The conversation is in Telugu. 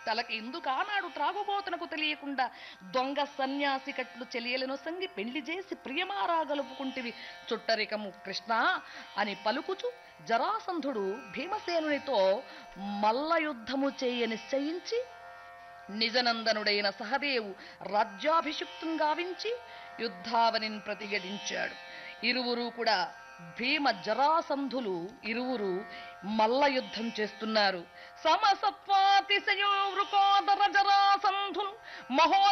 తలకి ఎందుకు ఆనాడు త్రాగుబోతునకు తెలియకుండా దొంగ సన్యాసి కట్లు చెలియలను సంగి పెళ్లి చేసి ప్రియమారా గలుపుకుంటివి చుట్టరికము కృష్ణ అని పలుకుచు జరాసంధుడు భీమసేనునితో మల్ల యుద్ధము చేయ నిశ్చయించి నిజనందనుడైన సహదేవు రాజ్యాభిషిక్తం గావించి యుద్ధావనిని ప్రతిఘటించాడు ఇరువురు కూడా భీమ జరాసంధులు ఇరువురు మల్ల యుద్ధం చేస్తున్నారు సమసత్వాతిశయో వృకోదర జరాసంధులు మహో